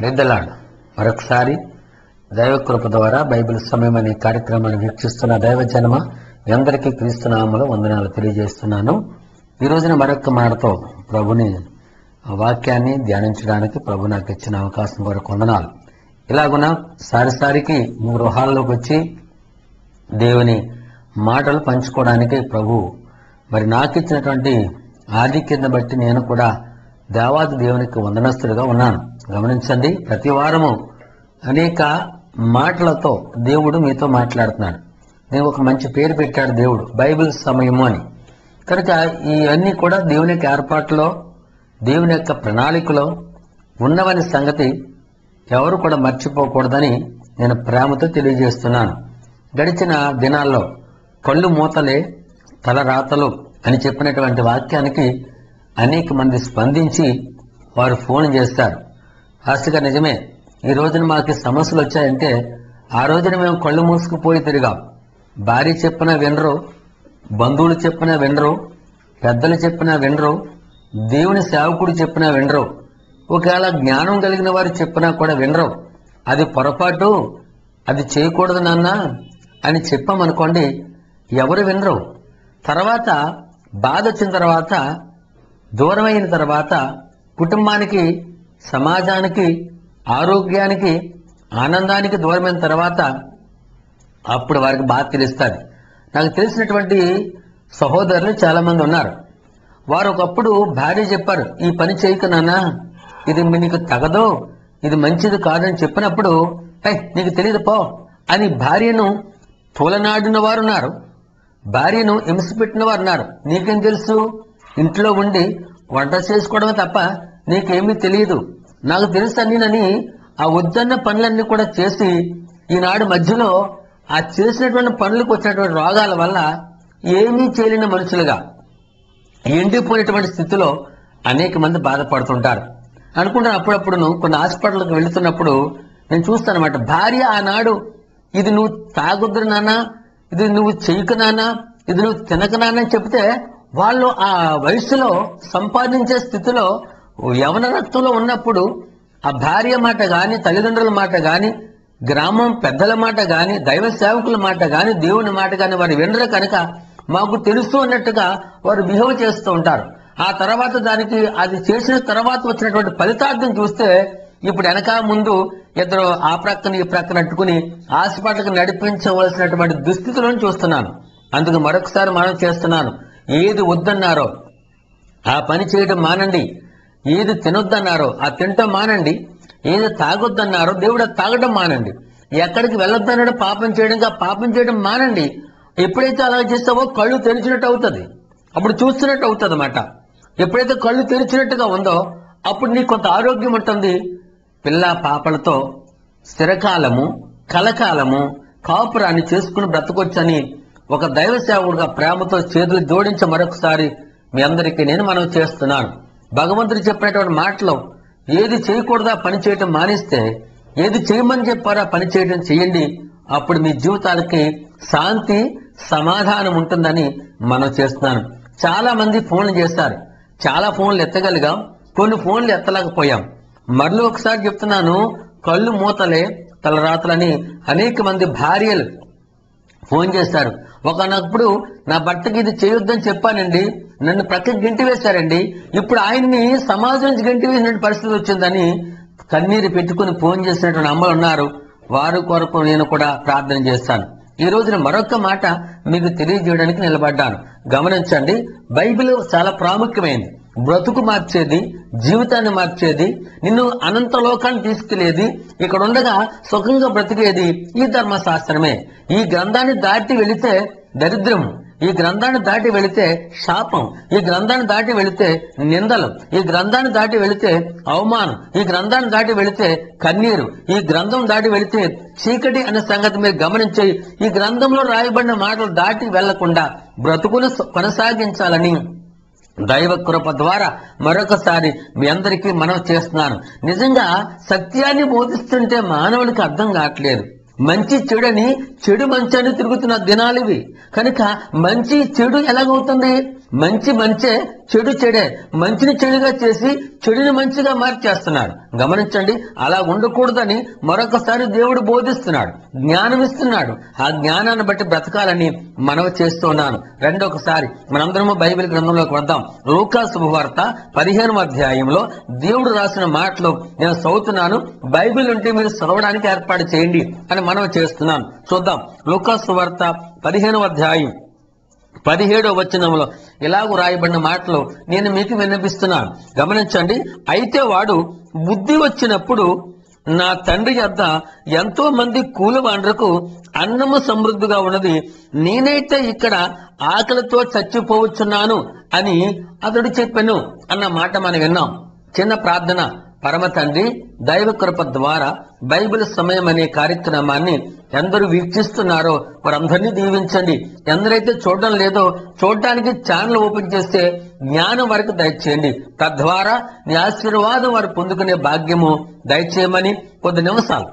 పెద్దలాడు మరొకసారి దైవకృప ద్వారా బైబిల్ సమయం అనే కార్యక్రమాన్ని వీక్షిస్తున్న దైవ జనమ మీ అందరికీ క్రీస్తునామలో వందనాలు తెలియజేస్తున్నాను ఈ రోజున మరొక మాటతో ప్రభుని వాక్యాన్ని ధ్యానించడానికి ప్రభు నాకు ఇచ్చిన అవకాశం కొరకు వందనాలు ఇలాగున సారిసారికి మీ గృహాల్లోకి వచ్చి దేవుని మాటలు పంచుకోవడానికి ప్రభు మరి నాకు ఇచ్చినటువంటి ఆధిక్యతను బట్టి నేను కూడా దేవాది దేవునికి వందనస్తుడిగా ఉన్నాను గమనించండి ప్రతి వారము అనేక మాటలతో దేవుడు మీతో మాట్లాడుతున్నాడు నేను ఒక మంచి పేరు పెట్టాడు దేవుడు బైబిల్ సమయము అని కనుక ఇవన్నీ కూడా దేవుని యొక్క ఏర్పాటులో దేవుని యొక్క ప్రణాళికలో ఉన్నవని సంగతి ఎవరు కూడా మర్చిపోకూడదని నేను ప్రేమతో తెలియజేస్తున్నాను గడిచిన దినాల్లో కళ్ళు మూతలే తల రాతలు అని చెప్పినటువంటి వాక్యానికి అనేక మంది స్పందించి వారు ఫోన్ చేస్తారు ఫాస్ట్గా నిజమే ఈ రోజున మాకు సమస్యలు వచ్చాయంటే ఆ రోజున మేము కళ్ళు మూసుకుపోయి తిరిగాం భార్య చెప్పిన వినరు బంధువులు చెప్పిన వినరు పెద్దలు చెప్పిన వినరు దేవుని సేవకుడు చెప్పిన వినరు ఒకవేళ జ్ఞానం కలిగిన వారు చెప్పినా కూడా వినరు అది పొరపాటు అది చేయకూడదు నాన్న అని చెప్పామనుకోండి ఎవరు వినరు తర్వాత బాధ వచ్చిన తర్వాత దూరమైన తర్వాత కుటుంబానికి సమాజానికి ఆరోగ్యానికి ఆనందానికి దూరమైన తర్వాత అప్పుడు వారికి బాధ తెలుస్తుంది నాకు తెలిసినటువంటి సహోదరులు చాలా మంది ఉన్నారు వారు ఒకప్పుడు భార్య చెప్పారు ఈ పని చేయక నాన్న ఇది నీకు తగదు ఇది మంచిది కాదని చెప్పినప్పుడు "ఏయ్, నీకు తెలియదు పో అని భార్యను తూలనాడిన వారు ఉన్నారు భార్యను హింసపెట్టిన వారు ఉన్నారు నీకేం తెలుసు ఇంట్లో ఉండి వంట చేసుకోవడమే తప్ప నీకేమీ తెలియదు నాకు తెలుసు అన్నీనని ఆ వద్దన్న పనులన్నీ కూడా చేసి ఈనాడు మధ్యలో ఆ చేసినటువంటి పనులకు వచ్చినటువంటి రోగాల వల్ల ఏమీ చేయలేని మనుషులుగా ఎండిపోయినటువంటి స్థితిలో అనేక మంది బాధపడుతుంటారు అనుకుంటాను అప్పుడప్పుడు కొన్ని హాస్పిటల్కి వెళుతున్నప్పుడు నేను చూస్తాను అనమాట భార్య ఆనాడు ఇది నువ్వు తాగొద్దు నాన్న ఇది నువ్వు చెయ్యకు నాన్న ఇది నువ్వు తినక నాన్న అని చెప్తే వాళ్ళు ఆ వయసులో సంపాదించే స్థితిలో యవన రక్తంలో ఉన్నప్పుడు ఆ భార్య మాట గాని తల్లిదండ్రుల మాట గాని గ్రామం పెద్దల మాట గాని దైవ సేవకుల మాట గాని దేవుని మాట గాని వారు వినరు కనుక మాకు తెలుసు అన్నట్టుగా వారు బిహేవ్ చేస్తూ ఉంటారు ఆ తర్వాత దానికి అది చేసిన తర్వాత వచ్చినటువంటి ఫలితార్థం చూస్తే ఇప్పుడు వెనక ముందు ఇద్దరు ఆ ప్రక్కన ఈ ప్రక్కన అట్టుకుని హాస్పిటల్కి నడిపించవలసినటువంటి దుస్థితులను చూస్తున్నాను అందుకు మరొకసారి మనం చేస్తున్నాను ఏది వద్దన్నారో ఆ పని చేయడం మానండి ఏది తినొద్దన్నారో ఆ తినటం మానండి ఏది తాగొద్దన్నారో దేవుడు అది తాగడం మానండి ఎక్కడికి వెళ్ళొద్దన్నాడో పాపం చేయడం ఆ పాపం చేయడం మానండి ఎప్పుడైతే అలా చేస్తావో కళ్ళు తెరిచినట్టు అవుతుంది అప్పుడు చూస్తున్నట్టు అవుతుంది అన్నమాట ఎప్పుడైతే కళ్ళు తెరిచినట్టుగా ఉందో అప్పుడు నీకు కొంత ఆరోగ్యం ఉంటుంది పిల్ల పాపలతో స్థిరకాలము కలకాలము కాపురాన్ని చేసుకుని బ్రతకొచ్చని ఒక దైవ సేవకుడుగా ప్రేమతో చేతులు జోడించి మరొకసారి మీ అందరికీ నేను మనం చేస్తున్నాను భగవంతుడు చెప్పినటువంటి మాటలో ఏది చేయకూడదా పని చేయటం మానేస్తే ఏది చేయమని చెప్పారా పని చేయడం చేయండి అప్పుడు మీ జీవితాలకి శాంతి సమాధానం ఉంటుందని మనం చేస్తున్నాను చాలా మంది ఫోన్లు చేశారు చాలా ఫోన్లు ఎత్తగలిగాం కొన్ని ఫోన్లు ఎత్తలేకపోయాం మరలో ఒకసారి చెప్తున్నాను కళ్ళు మూతలే తలరాతలని అనేక మంది భార్యలు ఫోన్ చేశారు ఒకనప్పుడు నా భర్తకి ఇది చేయొద్దని చెప్పానండి నన్ను ప్రక్కకి గంటి వేశారండి ఇప్పుడు ఆయన్ని సమాజం నుంచి గంటి వేసినటువంటి పరిస్థితి వచ్చిందని కన్నీరు పెట్టుకుని ఫోన్ చేసినటువంటి అమ్మలు ఉన్నారు వారి కొరకు నేను కూడా ప్రార్థన చేస్తాను ఈ రోజున మరొక మాట మీకు తెలియజేయడానికి నిలబడ్డాను గమనించండి బైబిల్ చాలా ప్రాముఖ్యమైనది బ్రతుకు మార్చేది జీవితాన్ని మార్చేది నిన్ను అనంత లోకాన్ని తీసుకెళ్లేది ఇక్కడ ఉండగా సుఖంగా బ్రతికేది ఈ ధర్మశాస్త్రమే ఈ గ్రంథాన్ని దాటి వెళితే దరిద్రం ఈ గ్రంథాన్ని దాటి వెళితే శాపం ఈ గ్రంథాన్ని దాటి వెళితే నిందలు ఈ గ్రంథాన్ని దాటి వెళితే అవమానం ఈ గ్రంథాన్ని దాటి వెళితే కన్నీరు ఈ గ్రంథం దాటి వెళితే చీకటి అనే సంగతి మీరు గమనించి ఈ గ్రంథంలో రాయబడిన మాటలు దాటి వెళ్లకుండా బ్రతుకును కొనసాగించాలని దైవ కృప ద్వారా మరొకసారి మీ అందరికీ మనం చేస్తున్నాను నిజంగా సత్యాన్ని బోధిస్తుంటే మానవునికి అర్థం కావట్లేదు మంచి చెడుని చెడు మంచి అని తిరుగుతున్న దినాలు ఇవి కనుక మంచి చెడు ఎలాగవుతుంది మంచి మంచే చెడు చెడే మంచిని చెడుగా చేసి చెడుని మంచిగా మార్చేస్తున్నారు గమనించండి అలా ఉండకూడదని మరొకసారి దేవుడు బోధిస్తున్నాడు జ్ఞానం ఇస్తున్నాడు ఆ జ్ఞానాన్ని బట్టి బ్రతకాలని మనవి చేస్తున్నాను రెండొకసారి మనందరము బైబిల్ గ్రంథంలోకి వద్దాం లూకా శుభవార్త పదిహేను అధ్యాయంలో దేవుడు రాసిన మాటలు నేను చదువుతున్నాను బైబిల్ ఉంటే మీరు చదవడానికి ఏర్పాటు చేయండి అని మనవి చేస్తున్నాను చూద్దాం లూకా శుభవార్త పదిహేను అధ్యాయం పదిహేడో వచనంలో ఇలాగూ రాయబడిన మాటలు నేను మీకు విన్నపిస్తున్నాను గమనించండి అయితే వాడు బుద్ధి వచ్చినప్పుడు నా తండ్రి యొద్ద ఎంతో మంది కూలివాండ్రకు అన్నము సమృద్ధిగా ఉన్నది నేనైతే ఇక్కడ ఆకలితో చచ్చిపోవచ్చున్నాను అని అతడు చెప్పాను అన్న మాట మనం విన్నాం చిన్న ప్రార్థన పరమ తండ్రి దైవ కృప ద్వారా బైబిల్ సమయం అనే కార్యక్రమాన్ని ఎందరు వీక్షిస్తున్నారో వారందరినీ దీవించండి ఎందరైతే చూడడం లేదో చూడడానికి ఛానల్ ఓపెన్ చేస్తే జ్ఞానం వరకు దయచేయండి తద్వారా నీ ఆశీర్వాదం వారు పొందుకునే భాగ్యము దయచేయమని కొద్ది నిమిషాలు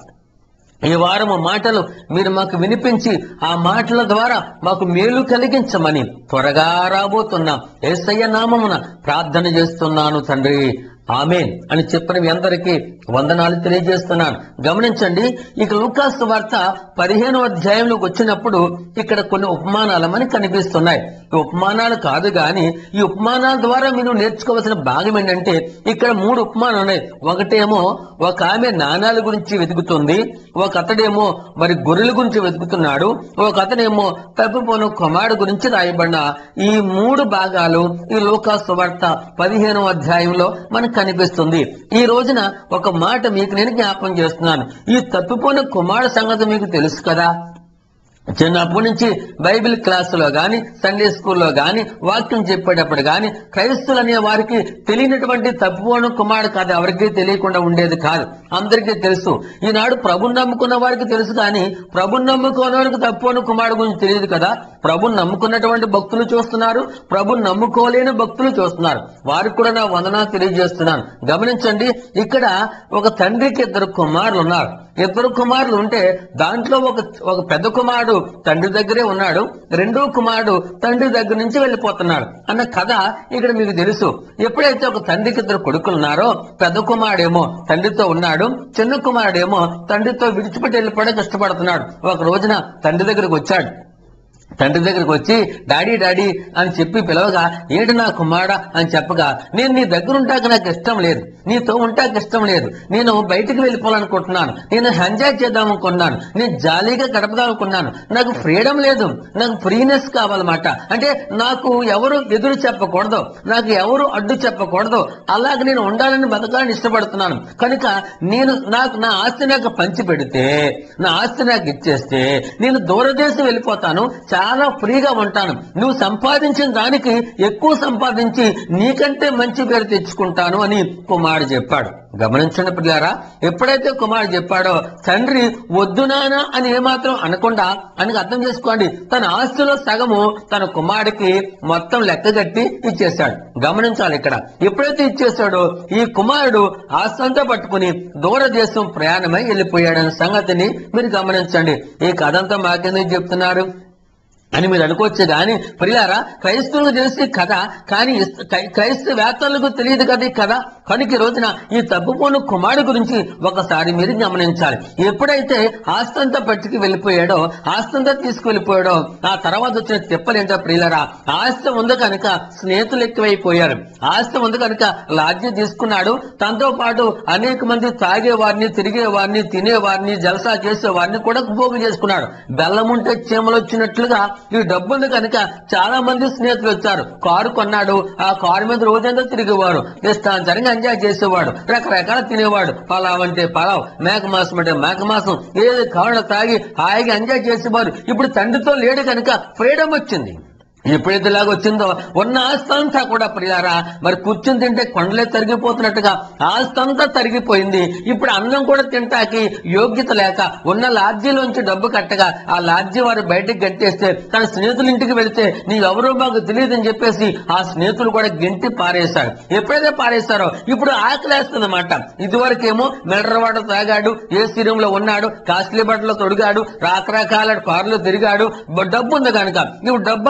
ఈ వారము మాటలు మీరు మాకు వినిపించి ఆ మాటల ద్వారా మాకు మేలు కలిగించమని త్వరగా రాబోతున్నాం ఏసయ్య నామమున ప్రార్థన చేస్తున్నాను తండ్రి ఆమెన్ అని చెప్పిన మీ అందరికీ వందనాలు తెలియజేస్తున్నాను గమనించండి ఇక లూకాస్ వార్త పదిహేను అధ్యాయంలోకి వచ్చినప్పుడు ఇక్కడ కొన్ని ఉపమానాలు మనకి కనిపిస్తున్నాయి ఈ ఉపమానాలు కాదు గాని ఈ ఉపమానాల ద్వారా మీరు నేర్చుకోవాల్సిన భాగం ఏంటంటే ఇక్కడ మూడు ఉపమానాలు ఉన్నాయి ఒకటేమో ఒక ఆమె నాణాల గురించి వెతుకుతుంది ఒక అతడేమో మరి గొర్రెల గురించి వెతుకుతున్నాడు ఒక అతనేమో తప్పిపోయిన కుమారుడు గురించి రాయబడిన ఈ మూడు భాగాలు ఈ లోకాసు వార్త పదిహేనో అధ్యాయంలో మనకు కనిపిస్తుంది ఈ రోజున ఒక మాట మీకు నేను జ్ఞాపం చేస్తున్నాను ఈ తప్పిపోయిన కుమారుడు సంగతి మీకు తెలుసు కదా చిన్నప్పటి నుంచి బైబిల్ క్లాసులో గాని సండే స్కూల్లో గాని వాక్యం చెప్పేటప్పుడు గాని క్రైస్తులు అనే వారికి తెలియనటువంటి తప్పుకోవడం కుమారుడు కాదు ఎవరికీ తెలియకుండా ఉండేది కాదు అందరికీ తెలుసు ఈనాడు ప్రభుని నమ్ముకున్న వారికి తెలుసు కానీ ప్రభుని నమ్ముకున్న వారికి తప్పుకోని కుమారుడు గురించి తెలియదు కదా ప్రభుని నమ్ముకున్నటువంటి భక్తులు చూస్తున్నారు ప్రభుని నమ్ముకోలేని భక్తులు చూస్తున్నారు వారికి కూడా నా వందనా తెలియజేస్తున్నాను గమనించండి ఇక్కడ ఒక తండ్రికి ఇద్దరు కుమారులు ఉన్నారు ఇద్దరు కుమారులు ఉంటే దాంట్లో ఒక ఒక పెద్ద కుమారుడు తండ్రి దగ్గరే ఉన్నాడు రెండో కుమారుడు తండ్రి దగ్గర నుంచి వెళ్ళిపోతున్నాడు అన్న కథ ఇక్కడ మీకు తెలుసు ఎప్పుడైతే ఒక తండ్రికి ఇద్దరు కొడుకులు ఉన్నారో పెద్ద కుమారుడేమో తండ్రితో ఉన్నాడు చిన్న కుమారుడేమో తండ్రితో విడిచిపెట్టి వెళ్ళిపోవడానికి ఇష్టపడుతున్నాడు ఒక రోజున తండ్రి దగ్గరకు వచ్చాడు తండ్రి దగ్గరికి వచ్చి డాడీ డాడీ అని చెప్పి పిలవగా ఏంటి నా కుమారుడా అని చెప్పగా నేను నీ దగ్గర ఉంటాక నాకు ఇష్టం లేదు నీతో ఉంటాక ఇష్టం లేదు నేను బయటికి వెళ్ళిపోవాలనుకుంటున్నాను నేను ఎంజాయ్ చేద్దాం అనుకున్నాను నేను జాలీగా గడపదాం అనుకున్నాను నాకు ఫ్రీడమ్ లేదు నాకు ఫ్రీనెస్ కావాలన్నమాట అంటే నాకు ఎవరు ఎదురు చెప్పకూడదు నాకు ఎవరు అడ్డు చెప్పకూడదు అలాగే నేను ఉండాలని బతకాలని ఇష్టపడుతున్నాను కనుక నేను నాకు నా ఆస్తి నాకు పంచి పెడితే నా ఆస్తి నాకు ఇచ్చేస్తే నేను దూరదేశం వెళ్ళిపోతాను చాలా ఫ్రీగా ఉంటాను నువ్వు సంపాదించిన దానికి ఎక్కువ సంపాదించి నీకంటే మంచి పేరు తెచ్చుకుంటాను అని కుమారుడు చెప్పాడు గమనించండి పిల్లారా ఎప్పుడైతే కుమారుడు చెప్పాడో తండ్రి వద్దు నానా అని ఏమాత్రం అనకుండా అని అర్థం చేసుకోండి తన ఆస్తిలో సగము తన కుమారుడికి మొత్తం లెక్కగట్టి ఇచ్చేశాడు గమనించాలి ఇక్కడ ఎప్పుడైతే ఇచ్చేశాడో ఈ కుమారుడు ఆస్తి అంతా పట్టుకుని దూరదేశం ప్రయాణమై వెళ్ళిపోయాడనే సంగతిని మీరు గమనించండి ఈ కథ అంతా మాకెందుకు చెప్తున్నారు అని మీరు అనుకోవచ్చు కానీ ప్రియారా క్రైస్తవులకు తెలిసి కథ కానీ ఇస్- క్రై- క్రైస్తవేత్తలకు తెలియదు కదా ఈ కథ కనుక ఈ రోజున ఈ తప్పుపోను కుమారుడు గురించి ఒకసారి మీరు గమనించాలి ఎప్పుడైతే ఆస్తంతా పట్టుకు వెళ్ళిపోయాడో ఆస్తంతా తీసుకువెళ్ళిపోయాడో ఆ తర్వాత వచ్చిన తిప్పలేంటో ప్రియులరా ఆస్తి ఉంది కనుక స్నేహితులు ఎక్కువైపోయారు ఆస్తి ఉంది కనుక లాడ్జి తీసుకున్నాడు తనతో పాటు అనేక మంది తాగేవారిని తిరిగేవారిని తినేవారిని జలసా చేసేవారిని కూడా పోగు చేసుకున్నాడు బెల్లం ఉంటే చీమలు వచ్చినట్లుగా ఈ డబ్బు ఉంది కనుక చాలా మంది స్నేహితులు వచ్చారు కారు కొన్నాడు ఆ కారు మీద రోజంతా తిరిగేవారు ఇష్టాంతరంగా ఎంజాయ్ చేసేవాడు రకరకాల తినేవాడు పలావ్ అంటే పలావ్ మేక మాసం అంటే మేక మాసం ఏది కావాలో తాగి హాయిగా ఎంజాయ్ చేసేవారు ఇప్పుడు తండ్రితో లేడు కనుక ఫ్రీడమ్ వచ్చింది ఎప్పుడైతే ఇలాగ వచ్చిందో ఉన్న ఆస్తి అంతా కూడా ప్రియారా మరి కూర్చుని తింటే కొండలే తరిగిపోతున్నట్టుగా ఆస్తి అంతా తరిగిపోయింది ఇప్పుడు అన్నం కూడా తింటాకి యోగ్యత లేక ఉన్న లాడ్జీలోంచి డబ్బు కట్టగా ఆ లాడ్జీ వారు బయటకు గంటేస్తే తన స్నేహితుల ఇంటికి వెళితే నీ ఎవరో మాకు తెలియదని చెప్పేసి ఆ స్నేహితులు కూడా గెంటి పారేశారు ఎప్పుడైతే పారేశారో ఇప్పుడు ఆకలేస్తుందన్నమాట ఇదివరకేమో మెడరవాడ తాగాడు ఏ రూమ్ లో ఉన్నాడు కాస్ట్లీ బట్టలు తొడిగాడు రకరకాల కారులో తిరిగాడు బ- డబ్బు ఉంది కనుక ఇప్పుడు డబ్బంతా అయిపోయింది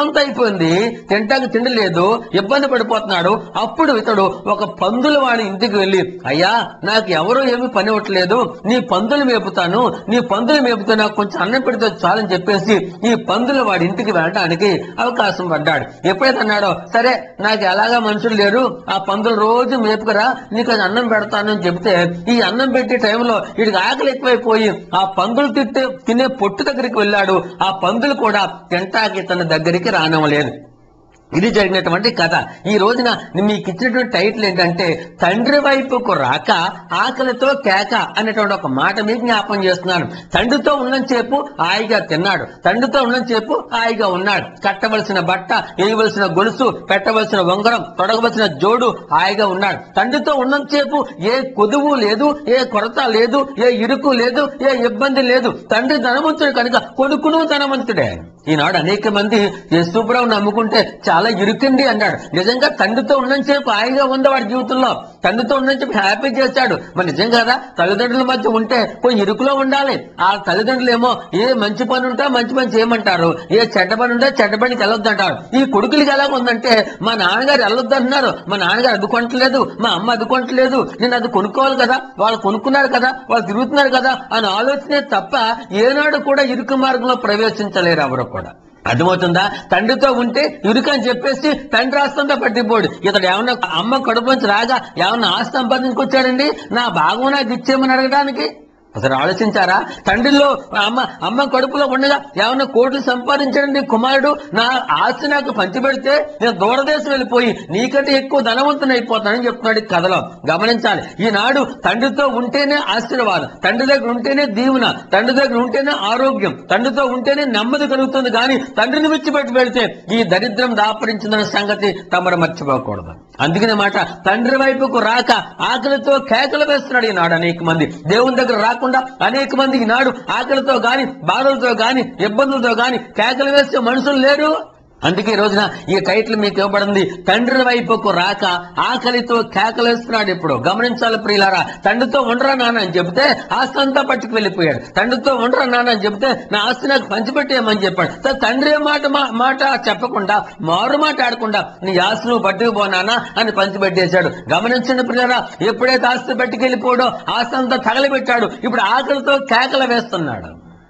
ఉంది తింటానికి తిండి లేదు ఇబ్బంది పడిపోతున్నాడు అప్పుడు ఇతడు ఒక పందుల వాడి ఇంటికి వెళ్ళి అయ్యా నాకు ఎవరు ఏమి పని ఇవ్వట్లేదు నీ పందులు మేపుతాను నీ పందులు మేపుతే నాకు కొంచెం అన్నం పెడితే చాలని చెప్పేసి ఈ పందుల వాడి ఇంటికి వెళ్ళడానికి అవకాశం పడ్డాడు ఎప్పుడైతే అన్నాడో సరే నాకు ఎలాగా మనుషులు లేరు ఆ పందులు రోజు మేపుకురా నీకు అది అన్నం పెడతాను అని చెప్తే ఈ అన్నం పెట్టే టైంలో వీడికి ఆకలి ఎక్కువైపోయి ఆ పందులు తిట్టే తినే పొట్టు దగ్గరికి వెళ్ళాడు ఆ పందులు కూడా తింటాకి తన దగ్గరికి రానవలేదు ఇది జరిగినటువంటి కథ ఈ రోజున మీకు ఇచ్చినటువంటి టైటిల్ ఏంటంటే తండ్రి వైపుకు రాక ఆకలితో కేక అనేటువంటి ఒక మాట మీకు జ్ఞాపం చేస్తున్నాను తండ్రితో ఉన్నంతసేపు హాయిగా తిన్నాడు తండ్రితో ఉన్నంతసేపు హాయిగా ఉన్నాడు కట్టవలసిన బట్ట వేయవలసిన గొలుసు పెట్టవలసిన ఉంగరం తొడగవలసిన జోడు హాయిగా ఉన్నాడు తండ్రితో ఉన్నంతసేపు ఏ కొదువు లేదు ఏ కొరత లేదు ఏ ఇరుకు లేదు ఏ ఇబ్బంది లేదు తండ్రి ధనవంతుడు కనుక కొడుకును ధనవంతుడే ఈనాడు అనేక మంది యేసుప్రభు నమ్ముకుంటే చాలా ఇరుకండి అన్నాడు నిజంగా తండ్రితో ఉన్నంతసేపు హాయిగా ఉంది వాడి జీవితంలో తండ్రితో ఉన్నంతసేపు హ్యాపీ చేశాడు మరి నిజం కదా తల్లిదండ్రుల మధ్య ఉంటే కొంచెం ఇరుకులో ఉండాలి ఆ తల్లిదండ్రులు ఏమో ఏ మంచి పని ఉంటే మంచి పని చేయమంటారు ఏ చెడ్డ పని ఉంటే చెడ్డ పనికి వెళ్ళొద్దు అంటారు ఈ కొడుకులకి ఎలా ఉందంటే మా నాన్నగారు వెళ్ళొద్దు అంటున్నారు మా నాన్నగారు అడ్డుకొనట్లేదు మా అమ్మ అడ్డుకొనట్లేదు నేను అది కొనుక్కోవాలి కదా వాళ్ళు కొనుక్కున్నారు కదా వాళ్ళు తిరుగుతున్నారు కదా అని ఆలోచనే తప్ప ఏనాడు కూడా ఇరుకు మార్గంలో ప్రవేశించలేరు ఎవరు కూడా అర్థమవుతుందా తండ్రితో ఉంటే ఇరుకు అని చెప్పేసి తండ్రి ఆస్తంతో పట్టిపోడు ఇతడు ఏమన్నా అమ్మ కడుపు నుంచి రాగా ఏమన్నా ఆస్తి సంపాదించుకొచ్చాడండి నా భాగం నాకు ఇచ్చేయమని అడగడానికి అసలు ఆలోచించారా తండ్రిలో అమ్మ అమ్మ కడుపులో ఉండగా ఏమన్నా కోట్లు సంపాదించాడండి కుమారుడు నా ఆస్తి నాకు పంచిపెడితే నేను దూరదేశం వెళ్ళిపోయి నీకంటే ఎక్కువ ధనవంతుని అయిపోతానని చెప్తున్నాడు ఈ కథలో గమనించాలి ఈనాడు తండ్రితో ఉంటేనే ఆశీర్వాదం తండ్రి దగ్గర ఉంటేనే దీవున తండ్రి దగ్గర ఉంటేనే ఆరోగ్యం తండ్రితో ఉంటేనే నెమ్మది కలుగుతుంది కానీ తండ్రిని విడిచిపెట్టి వెళ్తే ఈ దరిద్రం దాపరించిందన్న సంగతి తమరు మర్చిపోకూడదు అందుకనే మాట తండ్రి వైపుకు రాక ఆకలితో కేకలు వేస్తున్నాడు ఈనాడు అనేక మంది దేవుని దగ్గర రాకుండా అనేక మంది ఈనాడు ఆకలితో గాని బాధలతో గాని ఇబ్బందులతో గాని కేకలు వేసే మనుషులు లేరు అందుకే ఈ రోజున ఈ టైటిల్ మీకు ఇవ్వబడింది తండ్రి వైపుకు రాక ఆకలితో కేకలేస్తున్నాడు ఇప్పుడు గమనించాలి ప్రియులారా తండ్రితో ఉండరా నాన్న అని చెబితే ఆస్తి అంతా పట్టుకు వెళ్ళిపోయాడు తండ్రితో ఉండరా నాన్న అని చెబితే నా ఆస్తి నాకు పంచిపెట్టేయమని చెప్పాడు త- తండ్రి మాట మా- మాట చెప్పకుండా మారు మాట ఆడకుండా నీ ఆస్తి నువ్వు పట్టుకుపోనానా అని పంచిపెట్టేశాడు గమనించండి ప్రియులారా ఎప్పుడైతే ఆస్తి పట్టుకెళ్ళిపోడో ఆస్తి అంతా తగలబెట్టాడు ఇప్పుడు ఆకలితో కేకలు వేస్తున్నాడు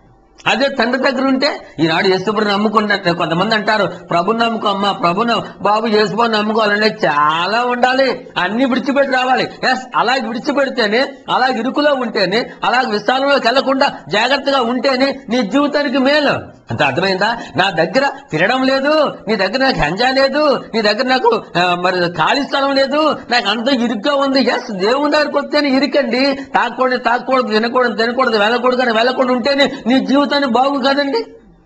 అదే తండ్రి దగ్గర ఉంటే ఈనాడు యేసుప్రభు నమ్ముకుంటే కొంతమంది అంటారు ప్రభు నమ్ముకో అమ్మా ప్రభును బాబు యేసుబాబు నమ్ముకోవాలంటే చాలా ఉండాలి అన్ని విడిచిపెట్టి రావాలి ఎస్ అలా విడిచిపెడితేనే అలా ఇరుకులో ఉంటేనే అలా విస్తారంలోకి వెళ్లకుండా జాగ్రత్తగా ఉంటేనే నీ జీవితానికి మేలు అంత అర్థమైందా నా దగ్గర తినడం లేదు నీ దగ్గర నాకు హంజా లేదు నీ దగ్గర నాకు ఆ, మరి ఖాళీ స్థలం లేదు నాకు అంత ఇరుగ్గా ఉంది ఎస్ దేవుని దగ్గరకు వస్తేనే ఇరుకండి తాకూడదు తాకూడదు తినకూడదు తినకూడదు వెళ్ళకూడదు కానీ వెళ్ళకుండా ఉంటేనే నీ జీవితాన్ని బాగు కదండి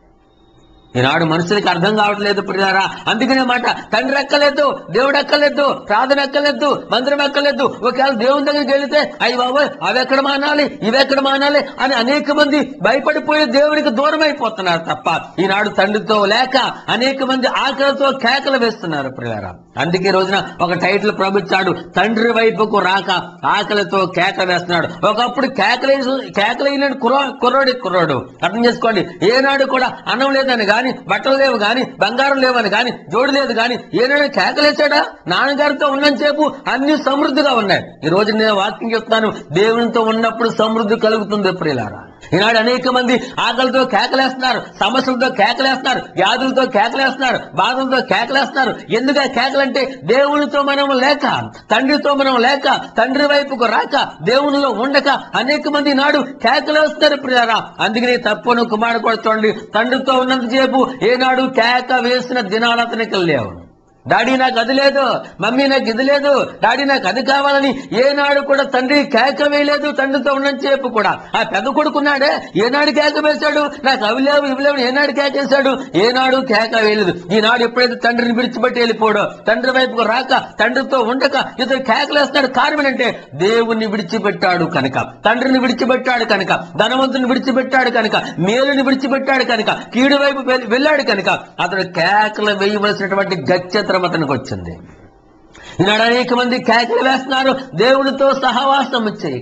ఈనాడు మనుషులకి అర్థం కావట్లేదు ప్రియారా అందుకనే మాట తండ్రి ఎక్కలేదు దేవుడు ఎక్కలేదు ప్రార్థన ఎక్కలేదు మందిరం ఎక్కలేదు ఒకవేళ దేవుని దగ్గరికి వెళితే అయ్యి బాబోయ్ అవి ఎక్కడ మానాలి ఇవి ఎక్కడ మానాలి అని అనేక మంది భయపడిపోయి దేవునికి దూరం అయిపోతున్నారు తప్ప ఈనాడు తండ్రితో లేక అనేక మంది ఆకలితో కేకలు వేస్తున్నారు ప్రియారా అందుకే ఈ రోజున ఒక టైటిల్ ప్రభుత్వాడు తండ్రి వైపుకు రాక ఆకలితో కేక వేస్తున్నాడు ఒకప్పుడు కేకలే కేకలైన కుర్ర కుర్రోడి కుర్రోడు అర్థం చేసుకోండి ఏనాడు కూడా అన్నం లేదని గాని బట్టలు లేవు గాని బంగారం లేవని గాని జోడు లేదు గాని ఏనాడు కేకలేసాడా నాన్నగారితో ఉన్నంతసేపు అన్ని సమృద్ధిగా ఉన్నాయి ఈ రోజు నేను వాక్యం చెప్తాను దేవునితో ఉన్నప్పుడు సమృద్ధి కలుగుతుంది ప్రియులారా ఈనాడు అనేక మంది ఆకలితో కేకలేస్తున్నారు సమస్యలతో కేకలేస్తున్నారు వ్యాధులతో కేకలేస్తున్నారు బాధలతో కేకలేస్తున్నారు ఎందుకు ఆ కేకలంటే దేవునితో మనం లేక తండ్రితో మనం లేక తండ్రి వైపుకు రాక దేవునిలో ఉండక అనేక మంది నాడు కేకలేస్తారు ప్రియారా అందుకని తప్పును కుమారుడు కూడా చూడండి తండ్రితో ఉన్నంతసేపు ఏనాడు కేక వేసిన దినాలు అతనికి లేవు డాడీ నాకు అది లేదు మమ్మీ నాకు ఇది లేదు డాడీ నాకు అది కావాలని ఏనాడు కూడా తండ్రి కేక వేయలేదు తండ్రితో ఉన్నంతసేపు కూడా ఆ పెద్ద కొడుకున్నాడే ఏనాడు కేక వేశాడు నాకు అవి లేవు ఇవి లేవు ఏనాడు కేక వేశాడు ఏనాడు కేక వేయలేదు ఈనాడు ఎప్పుడైతే తండ్రిని విడిచిపెట్టి వెళ్ళిపోడో తండ్రి వైపుకు రాక తండ్రితో ఉండక ఇతడు కేకలేస్తాడు కారణం ఏంటంటే దేవుణ్ణి విడిచిపెట్టాడు కనుక తండ్రిని విడిచిపెట్టాడు కనుక ధనవంతుని విడిచిపెట్టాడు కనుక మేలుని విడిచిపెట్టాడు కనుక కీడు వైపు వెల్- వెళ్ళాడు కనుక అతడు కేకలు వేయవలసినటువంటి గత్యత్రం అతనికి వచ్చింది ఈనాడు అనేక మంది కేకలు వేస్తున్నారు దేవుడితో సహవాసం చేయక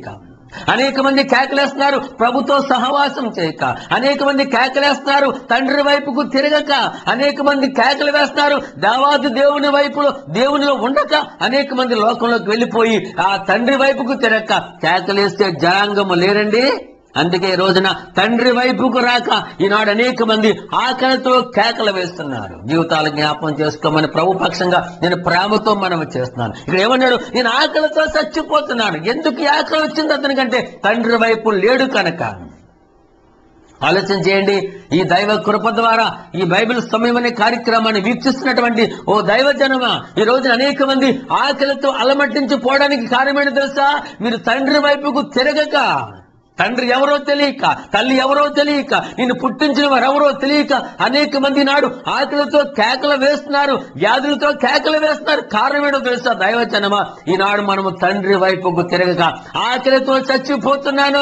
అనేక మంది కేకలేస్తున్నారు ప్రభుతో సహవాసం చేయక అనేక మంది కేకలేస్తున్నారు తండ్రి వైపుకు తిరగక అనేక మంది కేకలు వేస్తున్నారు దావాది దేవుని వైపులో దేవునిలో ఉండక అనేక మంది లోకంలోకి వెళ్ళిపోయి ఆ తండ్రి వైపుకు తిరగక కేకలేస్తే జనాంగము లేరండి అందుకే ఈ రోజున తండ్రి వైపుకు రాక ఈనాడు అనేక మంది ఆకలితో కేకలు వేస్తున్నారు జీవితాలు జ్ఞాపకం చేసుకోమని ప్రభు పక్షంగా నేను ప్రేమతో మనం చేస్తున్నాను ఇక్కడ ఏమన్నాడు నేను ఆకలితో చచ్చిపోతున్నాను ఎందుకు ఈ ఆకలి వచ్చింది అతనికంటే తండ్రి వైపు లేడు కనుక ఆలోచన చేయండి ఈ దైవ కృప ద్వారా ఈ బైబిల్ సమయం అనే కార్యక్రమాన్ని వీక్షిస్తున్నటువంటి ఓ దైవ జనమ ఈ రోజున అనేక మంది ఆకలితో అలమట్టించి పోవడానికి కారణమేంటి తెలుసా మీరు తండ్రి వైపుకు తిరగక తండ్రి ఎవరో తెలియక తల్లి ఎవరో తెలియక నిన్ను పుట్టించిన వారు ఎవరో తెలియక అనేక మంది నాడు ఆకలితో కేకలు వేస్తున్నారు వ్యాధులతో కేకలు వేస్తున్నారు కారణమేటో తెలుసా దైవజనమా ఈనాడు మనము తండ్రి వైపుకు తిరగక ఆకలితో చచ్చిపోతున్నాను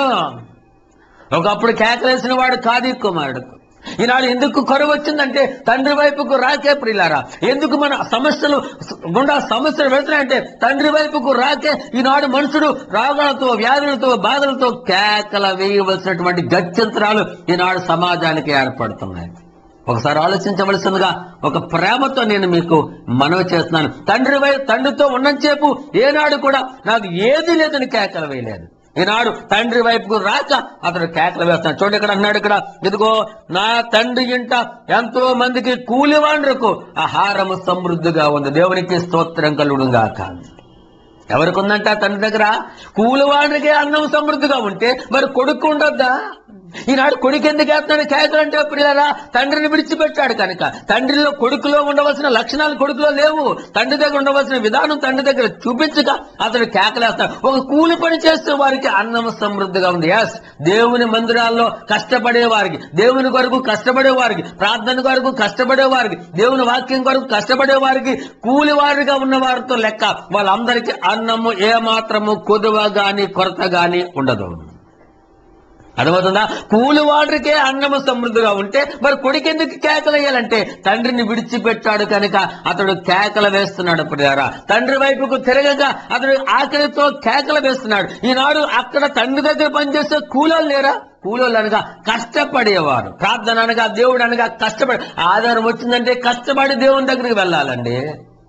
ఒకప్పుడు కేకలేసిన వాడు కాది కుమారుడు ఈనాడు ఎందుకు కరువు వచ్చిందంటే తండ్రి వైపుకు రాకే ప్రియులారా ఎందుకు మన సమస్యలు గుండా సమస్యలు వెళ్తున్నాయంటే తండ్రి వైపుకు రాకే ఈనాడు మనుషుడు రోగాలతో వ్యాధులతో బాధలతో కేకల వేయవలసినటువంటి గత్యంతరాలు ఈనాడు సమాజానికి ఏర్పడుతున్నాయి ఒకసారి ఆలోచించవలసిందిగా ఒక ప్రేమతో నేను మీకు మనవి చేస్తున్నాను తండ్రి వై తండ్రితో ఉన్నంతసేపు ఏనాడు కూడా నాకు ఏది లేదని కేకలు వేయలేదు ఈనాడు తండ్రి వైపుకు రాక అతడు కేకలు వేస్తాడు చూడండి ఇక్కడ అన్నాడు ఇక్కడ ఇదిగో నా తండ్రి ఇంట ఎంతో మందికి కూలివాండ్రకు ఆహారము సమృద్ధిగా ఉంది దేవునికి స్తోత్రం కలుడుగాక ఎవరికి ఉందంట తండ్రి దగ్గర కూలివాడికే అన్నం సమృద్ధిగా ఉంటే మరి కొడుకు ఉండొద్దా ఈనాడు కొడుకు ఎందుకు వేస్తున్నాడు కేకలు అంటే పిల్లరా తండ్రిని విడిచిపెట్టాడు కనుక తండ్రిలో కొడుకులో ఉండవలసిన లక్షణాలు కొడుకులో లేవు తండ్రి దగ్గర ఉండవలసిన విధానం తండ్రి దగ్గర చూపించక అతడు కేకలేస్తాడు ఒక కూలి పని చేస్తే వారికి అన్నం సమృద్ధిగా ఉంది ఎస్ దేవుని మందిరాల్లో కష్టపడే వారికి దేవుని కొరకు కష్టపడే వారికి ప్రార్థన కొరకు కష్టపడే వారికి దేవుని వాక్యం కొరకు కష్టపడే వారికి కూలి వారిగా ఉన్న వారితో లెక్క వాళ్ళందరికీ అన్నము ఏమాత్రము కొదువ గాని కొరత గాని ఉండదు అర్థమవుతుందా కూలి వాడికే అన్నము సమృద్ధిగా ఉంటే మరి కొడుకు ఎందుకు కేకలు వేయాలంటే తండ్రిని విడిచిపెట్టాడు కనుక అతడు కేకలు వేస్తున్నాడు ప్రియారా తండ్రి వైపుకు తిరగక అతడు ఆకలితో కేకలు వేస్తున్నాడు ఈనాడు అక్కడ తండ్రి దగ్గర పనిచేసే కూలోళ్ళు లేరా కూలోళ్ళు అనగా కష్టపడేవారు ప్రార్థన అనగా దేవుడు అనగా కష్టపడి ఆధారం వచ్చిందంటే కష్టపడి దేవుని దగ్గరికి వెళ్ళాలండి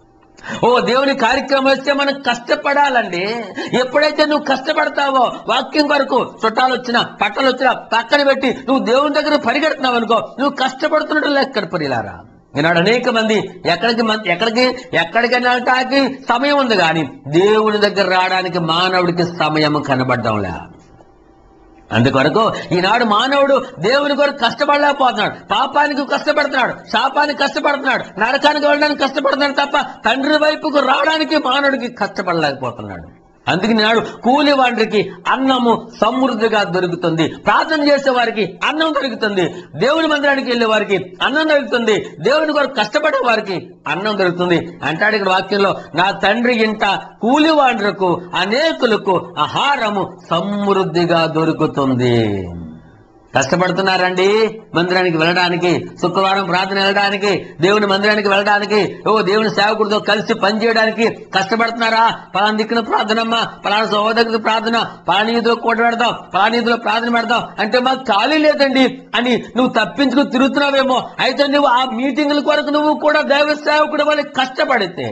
ఓ దేవుని కార్యక్రమం వస్తే మనం కష్టపడాలండి ఎప్పుడైతే నువ్వు కష్టపడతావో వాక్యం వరకు చుట్టాలు వచ్చినా పట్టలు వచ్చినా పక్కన పెట్టి నువ్వు దేవుని దగ్గర పరిగెడుతున్నావు అనుకో నువ్వు కష్టపడుతున్నట్టు లెక్క పరిలారా ఈనాడు అనేక మంది ఎక్కడికి మం- ఎక్కడికి ఎక్కడికి వెళ్ళటానికి సమయం ఉంది కానీ దేవుని దగ్గర రావడానికి మానవుడికి సమయం కనబడడంలే అందుకొరకు ఈనాడు మానవుడు దేవుని కొరకు కష్టపడలేకపోతున్నాడు పాపానికి కష్టపడుతున్నాడు శాపానికి కష్టపడుతున్నాడు నరకానికి వెళ్ళడానికి కష్టపడుతున్నాడు తప్ప తండ్రి వైపుకు రావడానికి మానవుడికి కష్టపడలేకపోతున్నాడు అందుకే నాడు కూలి వాడికి అన్నము సమృద్ధిగా దొరుకుతుంది ప్రార్థన చేసే వారికి అన్నం దొరుకుతుంది దేవుని మందిరానికి వెళ్ళే వారికి అన్నం దొరుకుతుంది దేవుని కొరకు కష్టపడే వారికి అన్నం దొరుకుతుంది అంటాడు ఇక్కడ వాక్యంలో నా తండ్రి ఇంట కూలి వాండ్రకు అనేకులకు ఆహారము సమృద్ధిగా దొరుకుతుంది కష్టపడుతున్నారండి మందిరానికి వెళ్ళడానికి శుక్రవారం ప్రార్థన వెళ్ళడానికి దేవుని మందిరానికి వెళ్ళడానికి ఓ దేవుని సేవకుడితో కలిసి పనిచేయడానికి కష్టపడుతున్నారా పలానా దిక్కున ప్రార్థనమ్మా పలానా సహోదరుడికి ప్రార్థన పలానీదిలో కూట పెడతాం పలానీదిలో ప్రార్థన పెడతాం అంటే మాకు ఖాళీ లేదండి అని నువ్వు తప్పించుకుని తిరుగుతున్నావేమో అయితే నువ్వు ఆ మీటింగుల కొరకు నువ్వు కూడా దైవ సేవకుడు వల్ల కష్టపడితే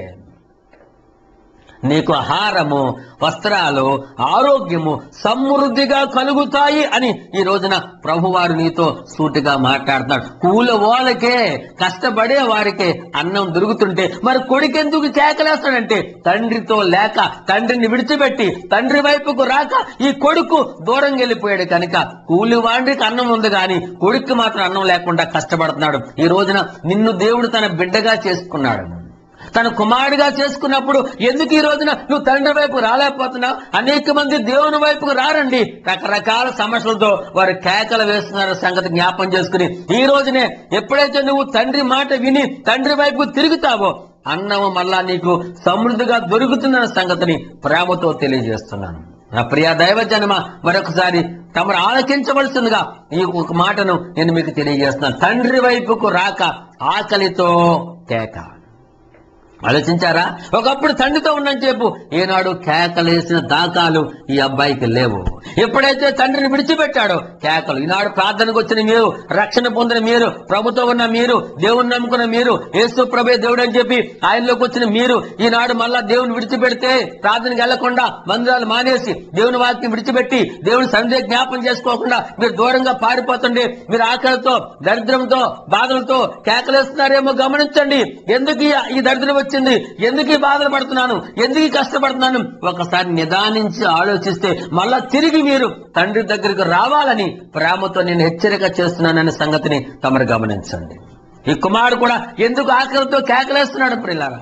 నీకు ఆహారము వస్త్రాలు ఆరోగ్యము సమృద్ధిగా కలుగుతాయి అని ఈ రోజున ప్రభువారు నీతో సూటిగా మాట్లాడుతున్నాడు కూల వాళ్ళకే కష్టపడే వారికే అన్నం దొరుకుతుంటే మరి కొడుకెందుకు కేకలేస్తాడంటే తండ్రితో లేక తండ్రిని విడిచిపెట్టి తండ్రి వైపుకు రాక ఈ కొడుకు దూరం వెళ్ళిపోయాడు కనుక కూలి వాడికి అన్నం ఉంది కానీ కొడుకు మాత్రం అన్నం లేకుండా కష్టపడుతున్నాడు ఈ రోజున నిన్ను దేవుడు తన బిడ్డగా చేసుకున్నాడు తన కుమారుడిగా చేసుకున్నప్పుడు ఎందుకు ఈ రోజున నువ్వు తండ్రి వైపు రాలేకపోతున్నావు అనేక మంది దేవుని వైపుకు రారండి రకరకాల సమస్యలతో వారు కేకలు వేస్తున్నారు సంగతి జ్ఞాపం చేసుకుని ఈ రోజునే ఎప్పుడైతే నువ్వు తండ్రి మాట విని తండ్రి వైపు తిరుగుతావో అన్నము మళ్ళా నీకు సమృద్ధిగా దొరుకుతుందన్న సంగతిని ప్రేమతో తెలియజేస్తున్నాను నా ప్రియ దైవ జనమ మరొకసారి తమరు ఆలకించవలసిందిగా ఈ ఒక మాటను నేను మీకు తెలియజేస్తున్నాను తండ్రి వైపుకు రాక ఆకలితో కేక ఆలోచించారా ఒకప్పుడు తండ్రితో ఉన్నని చెప్పు ఏనాడు కేకలేసిన దాఖాలు ఈ అబ్బాయికి లేవు ఎప్పుడైతే తండ్రిని విడిచిపెట్టాడో కేకలు ఈనాడు ప్రార్థనకు వచ్చిన మీరు రక్షణ పొందిన మీరు ప్రభుత్వం ఉన్న మీరు దేవుని నమ్ముకున్న మీరు యేసు ప్రభే దేవుడు అని చెప్పి ఆయనలోకి వచ్చిన మీరు ఈనాడు మళ్ళా దేవుని విడిచిపెడితే ప్రార్థనకి వెళ్లకుండా మందిరాలు మానేసి దేవుని వాక్యం విడిచిపెట్టి దేవుని సందే జ్ఞాపం చేసుకోకుండా మీరు దూరంగా పారిపోతుండే మీరు ఆకలితో దరిద్రంతో బాధలతో కేకలేస్తున్నారేమో గమనించండి ఎందుకు ఈ- ఈ దరిద్రం వచ్చింది ఎందుకు ఈ బాధలు పడుతున్నాను ఎందుకు ఈ కష్టపడుతున్నాను ఒకసారి నిదానించి ఆలోచిస్తే మళ్ళా తిరిగి మీరు తండ్రి దగ్గరికి రావాలని ప్రేమతో నేను హెచ్చరిక చేస్తున్నాననే సంగతిని తమరు గమనించండి ఈ కుమారుడు కూడా ఎందుకు ఆకలితో కేకలేస్తున్నాడు ప్రిల్లారా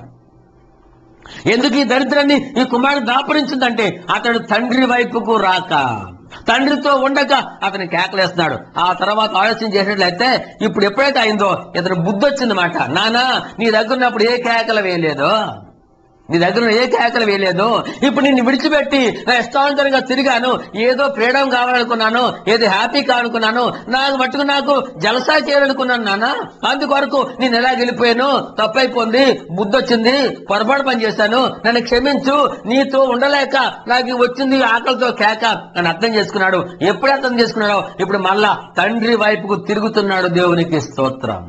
ఎందుకు ఈ దరిద్రాన్ని ఈ కుమారుడు దాపరించిందంటే అతడు తండ్రి వైపుకు రాక తండ్రితో ఉండక అతను కేకలేస్తున్నాడు ఆ తర్వాత ఆలోచన చేసినట్లయితే ఇప్పుడు ఎప్పుడైతే అయిందో ఇతను బుద్ధి వచ్చిందన్నమాట నానా నీ దగ్గర ఉన్నప్పుడు ఏ కేకలు వేయలేదో నీ దగ్గర ఏ కేకలు వేయలేదు ఇప్పుడు నిన్ను విడిచిపెట్టి నా ఇష్టాంతరంగా తిరిగాను ఏదో ఫ్రీడమ్ కావాలనుకున్నాను ఏదో హ్యాపీ కావాలనుకున్నాను నాకు మట్టుకు నాకు జలసా చేయాలనుకున్నాను నాన్న అందుకొరకు నేను ఎలా వెళ్ళిపోయాను తప్పైపోయింది బుద్ధి వచ్చింది పొరపాటు పని చేశాను నన్ను క్షమించు నీతో ఉండలేక నాకు వచ్చింది ఆకలితో కేక అని అర్థం చేసుకున్నాడు ఎప్పుడు అర్థం చేసుకున్నాడో ఇప్పుడు మళ్ళా తండ్రి వైపుకు తిరుగుతున్నాడు దేవునికి స్తోత్రం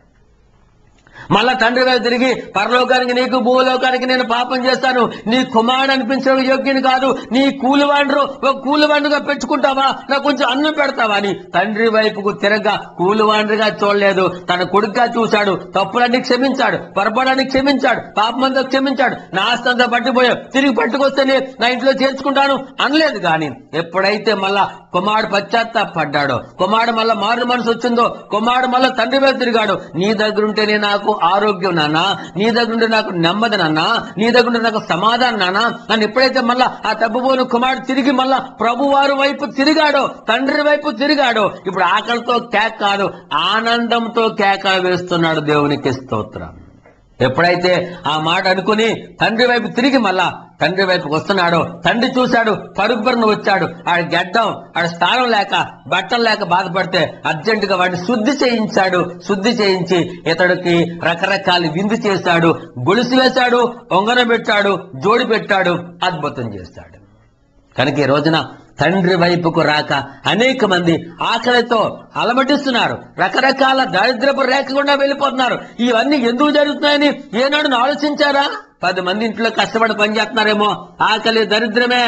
మళ్ళా తండ్రి వైపు తిరిగి పరలోకానికి నీకు భూలోకానికి నేను పాపం చేస్తాను నీ కుమారుడు అనిపించడం యోగ్యుని కాదు నీ కూలివాండ్రు ఒక కూలివాండ్రుగా పెట్టుకుంటావా నాకు కొంచెం అన్నం పెడతావా అని తండ్రి వైపుకు తిరగ కూలివాండ్రుగా చూడలేదు తన కొడుకుగా చూశాడు తప్పులన్నీ క్షమించాడు పొరపాటాన్ని క్షమించాడు పాపమంతా క్షమించాడు నా ఆస్తంతా పట్టిపోయావు తిరిగి పట్టుకొస్తేనే నా ఇంట్లో చేర్చుకుంటాను అనలేదు కానీ ఎప్పుడైతే మళ్ళా కుమారుడు పశ్చాత్తాపడ్డాడో కుమారుడు మళ్ళా మారు మనసు వచ్చిందో కుమారుడు మళ్ళా తండ్రి వైపు తిరిగాడు నీ దగ్గర ఉంటేనే నాకు ఆరోగ్యం నాన్న నీ దగ్గర ఉంటే నాకు నెమ్మది నాన్న నీ దగ్గర ఉంటే నాకు సమాధానం నాన్న నన్ను ఎప్పుడైతే మళ్ళా ఆ తప్పుపోయిన కుమారుడు తిరిగి మళ్ళా ప్రభువారు వైపు తిరిగాడో తండ్రి వైపు తిరిగాడో ఇప్పుడు ఆకలితో కేక కాదు ఆనందంతో కేక వేస్తున్నాడు దేవునికి స్తోత్రం ఎప్పుడైతే ఆ మాట అనుకుని తండ్రి వైపు తిరిగి మళ్ళా తండ్రి వైపుకి వస్తున్నాడో తండ్రి చూశాడు పరుగు పరుగున వచ్చాడు ఆడ గడ్డం ఆడ స్థానం లేక బట్టలు లేక బాధపడితే అర్జెంటుగా వాడిని శుద్ధి చేయించాడు శుద్ధి చేయించి ఇతడికి రకరకాల విందు చేశాడు గొలుసు వేశాడు ఒంగన పెట్టాడు జోడి పెట్టాడు అద్భుతం చేశాడు కనుక ఈ రోజున తండ్రి వైపుకు రాక అనేక మంది ఆకలితో అలమటిస్తున్నారు రకరకాల దారిద్రపు రేఖ గుండా వెళ్ళిపోతున్నారు ఇవన్నీ ఎందుకు జరుగుతున్నాయని ఏనాడు ఆలోచించారా పది మంది ఇంట్లో కష్టపడి పనిచేస్తున్నారేమో ఆకలి దరిద్రమే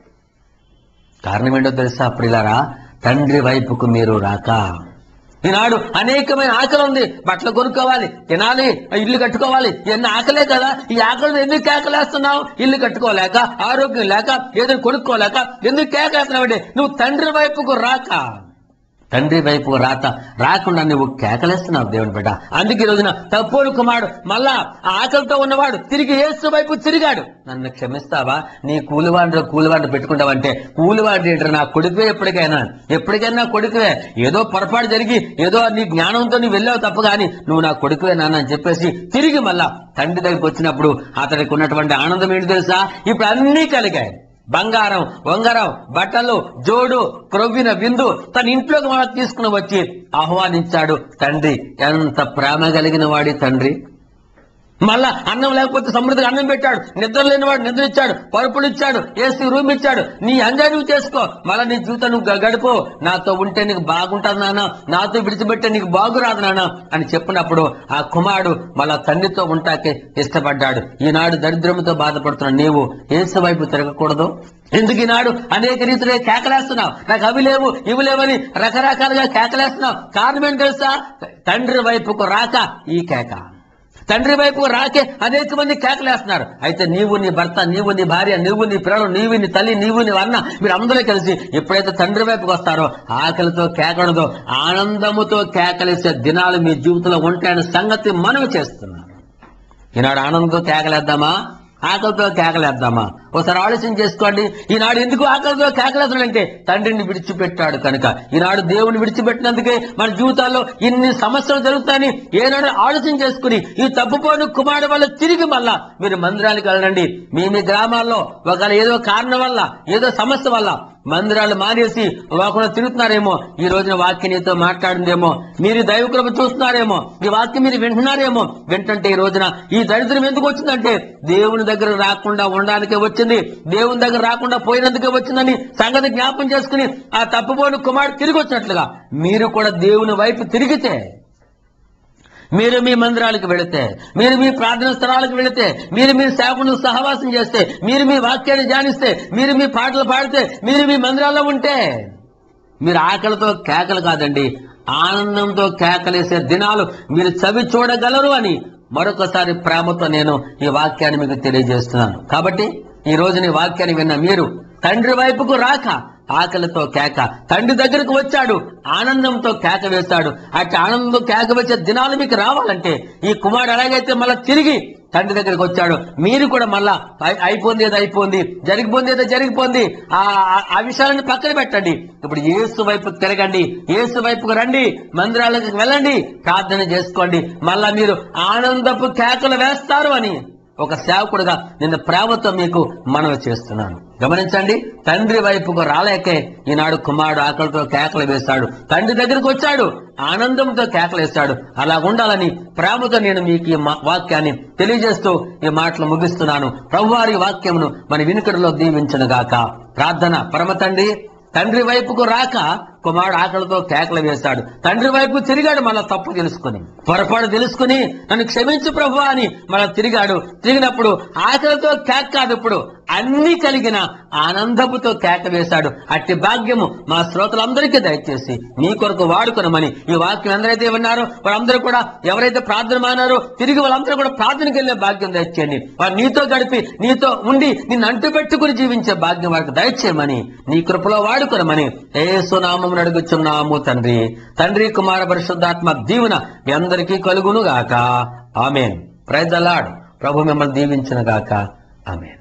కారణం ఏంటో తెలుసా ప్రిలారా తండ్రి వైపుకు మీరు రాక ఈనాడు అనేకమైన ఆకలి ఉంది బట్టలు కొనుక్కోవాలి తినాలి ఇల్లు కట్టుకోవాలి ఇవన్నీ ఆకలే కదా ఈ ఆకలి ఎందుకు కేకలేస్తున్నావు ఇల్లు కట్టుకోలేక ఆరోగ్యం లేక ఏదో కొనుక్కోలేక ఎందుకు కేకలేస్తున్నావు నువ్వు తండ్రి వైపుకు రాక తండ్రి వైపు రాత రాకుండా నువ్వు కేకలేస్తున్నావు దేవుని బిడ్డ అందుకే ఈ రోజున తప్పుడు కుమారుడు మళ్ళా ఆ ఆకలితో ఉన్నవాడు తిరిగి యేసు వైపు తిరిగాడు నన్ను క్షమిస్తావా నీ కూలివాడు కూలివాడు పెట్టుకుంటావంటే కూలివాడు ఏంటారు నా కొడుకువే ఎప్పటికైనా ఎప్పటికైనా కొడుకువే ఏదో పొరపాటు జరిగి ఏదో నీ జ్ఞానంతో నువ్వు వెళ్ళావు తప్ప కానీ నువ్వు నా కొడుకువే నాన్న అని చెప్పేసి తిరిగి మళ్ళా తండ్రి దగ్గరికి వచ్చినప్పుడు అతడికి ఉన్నటువంటి ఆనందం ఏంటి తెలుసా ఇప్పుడు అన్నీ కలిగాయి బంగారం ఉంగరం బట్టలు జోడు క్రొవ్విన విందు తన ఇంట్లోకి మన తీసుకుని వచ్చి ఆహ్వానించాడు తండ్రి ఎంత ప్రేమ కలిగిన వాడి తండ్రి మళ్ళా అన్నం లేకపోతే సమృద్ధిగా అన్నం పెట్టాడు నిద్ర లేనివాడు నిద్ర ఇచ్చాడు పరుపులు ఇచ్చాడు ఏసీ రూమ్ ఇచ్చాడు నీ ఎంజాయ్ నువ్వు చేసుకో మళ్ళా నీ జీవితం నువ్వు గ- గడుపు నాతో ఉంటే నీకు బాగుంటుంది నాన్న నాతో విడిచిపెట్టే నీకు బాగురాదు నాన్న అని చెప్పినప్పుడు ఆ కుమారుడు మళ్ళా తండ్రితో ఉంటాకే ఇష్టపడ్డాడు ఈనాడు దరిద్రముతో బాధపడుతున్న నీవు ఏసు వైపు తిరగకూడదు ఎందుకు ఈనాడు అనేక రీతిలో కేకలేస్తున్నావు నాకు అవి లేవు ఇవి లేవని రకరకాలుగా కేకలేస్తున్నావు కారణం ఏంటి తెలుసా తండ్రి వైపుకు రాక ఈ కేక తండ్రి వైపు రాకే అనేక మంది కేకలేస్తున్నారు అయితే నీవు నీ భర్త నీవు నీ భార్య నీవు నీ పిల్లలు నీవు నీ తల్లి నీవు నీ అన్న మీరు అందరూ కలిసి ఎప్పుడైతే తండ్రి వైపుకి వస్తారో ఆకలితో కేకడదో ఆనందముతో కేకలేసే దినాలు మీ జీవితంలో ఉంటాయనే సంగతి మనం చేస్తున్నాం ఈనాడు ఆనందంతో కేకలేద్దామా ఆకలితో కేకలేద్దామా ఒకసారి ఆలోచన చేసుకోండి ఈనాడు ఎందుకు ఆకలితో కేకలేస్తున్నాడంటే తండ్రిని విడిచిపెట్టాడు కనుక ఈనాడు దేవుని విడిచిపెట్టినందుకే మన జీవితాల్లో ఇన్ని సమస్యలు జరుగుతాయని ఏనాడు ఆలోచన చేసుకుని ఈ తప్పుపోయిన కుమారుడు వల్ల తిరిగి మళ్ళా మీరు మందిరానికి వెళ్ళండి మీ మీ గ్రామాల్లో ఒకవేళ ఏదో కారణం వల్ల ఏదో సమస్య వల్ల మందిరాలు మానేసి ఒకరు తిరుగుతున్నారేమో ఈ రోజున వాక్యం నీతో మాట్లాడిందేమో మీరు దైవ కృప చూస్తున్నారేమో ఈ వాక్యం మీరు వింటున్నారేమో వింటుంటే ఈ రోజున ఈ దరిద్రం ఎందుకు వచ్చిందంటే దేవుని దగ్గర రాకుండా ఉండడానికే వచ్చింది దేవుని దగ్గర రాకుండా పోయినందుకే వచ్చిందని సంగతి జ్ఞాపం చేసుకుని ఆ తప్పుపోయిన కుమారుడు తిరిగి వచ్చినట్లుగా మీరు కూడా దేవుని వైపు తిరిగితే మీరు మీ మందిరాలకు వెళితే మీరు మీ ప్రార్థన స్థలాలకు వెళితే మీరు మీ సేవకులు సహవాసం చేస్తే మీరు మీ వాక్యాన్ని ధ్యానిస్తే మీరు మీ పాటలు పాడితే మీరు మీ మందిరాల్లో ఉంటే మీరు ఆకలితో కేకలు కాదండి ఆనందంతో కేకలేసే దినాలు మీరు చవి చూడగలరు అని మరొకసారి ప్రేమతో నేను ఈ వాక్యాన్ని మీకు తెలియజేస్తున్నాను కాబట్టి ఈ రోజున ఈ వాక్యాన్ని విన్న మీరు తండ్రి వైపుకు రాక ఆకలితో కేక తండ్రి దగ్గరకు వచ్చాడు ఆనందంతో కేక వేశాడు అట్టి ఆనందంతో కేక వేసే దినాలు మీకు రావాలంటే ఈ కుమారుడు ఎలాగైతే మళ్ళీ తిరిగి తండ్రి దగ్గరికి వచ్చాడు మీరు కూడా మళ్ళా అయి- అయిపోయింది ఏదో అయిపోయింది జరిగిపోయింది ఏదో జరిగిపోయింది ఆ ఆ- ఆ విషయాలను పక్కన పెట్టండి ఇప్పుడు యేసు వైపు తిరగండి యేసు వైపుకు రండి మందిరాలకు వెళ్ళండి ప్రార్థన చేసుకోండి మళ్ళా మీరు ఆనందపు కేకలు వేస్తారు అని ఒక సేవకుడుగా నిన్న ప్రేమతో మీకు మనవి చేస్తున్నాను గమనించండి తండ్రి వైపుకు రాలేకే ఈనాడు కుమారుడు ఆకలితో కేకలు వేశాడు తండ్రి దగ్గరకు వచ్చాడు ఆనందంతో కేకలు వేశాడు అలా ఉండాలని ప్రేమతో నేను మీకు ఈ మా- వాక్యాన్ని తెలియజేస్తూ ఈ మాటలు ముగిస్తున్నాను ప్రభువారి వాక్యమును మన వినుకడలో దీవించను గాక ప్రార్థన పరమ తండ్రి తండ్రి వైపుకు రాక కుమారుడు ఆకలితో కేకలు వేశాడు తండ్రి వైపు తిరిగాడు మళ్ళా తప్పు తెలుసుకుని పొరపాటు తెలుసుకుని నన్ను క్షమించు ప్రభు అని మళ్ళా తిరిగాడు తిరిగినప్పుడు ఆకలితో కేక కాదు ఇప్పుడు అన్ని కలిగిన ఆనందపుతో కేక వేశాడు అట్టి భాగ్యము మా శ్రోతలందరికీ దయచేసి మీ కొరకు వాడుకునమని ఈ వాక్యం ఎందరైతే విన్నారో వాళ్ళందరూ కూడా ఎవరైతే ప్రార్థన మానారో తిరిగి వాళ్ళందరూ కూడా ప్రార్థనకి వెళ్ళే భాగ్యం దయచేయండి వారు నీతో గడిపి నీతో ఉండి నిన్ను అంటు పెట్టుకుని జీవించే భాగ్యం వారికి దయచేయమని నీ కృపలో వాడుకునమని ఏసునామం అడుగుచున్నాము తండ్రి తండ్రి కుమార పరిశుద్ధాత్మ దీవెన మీ అందరికీ కలుగును గాక ఆమెన్ ప్రైజ్ అలాడ్ ప్రభు మిమ్మల్ని దీవించిన గాక ఆమెన్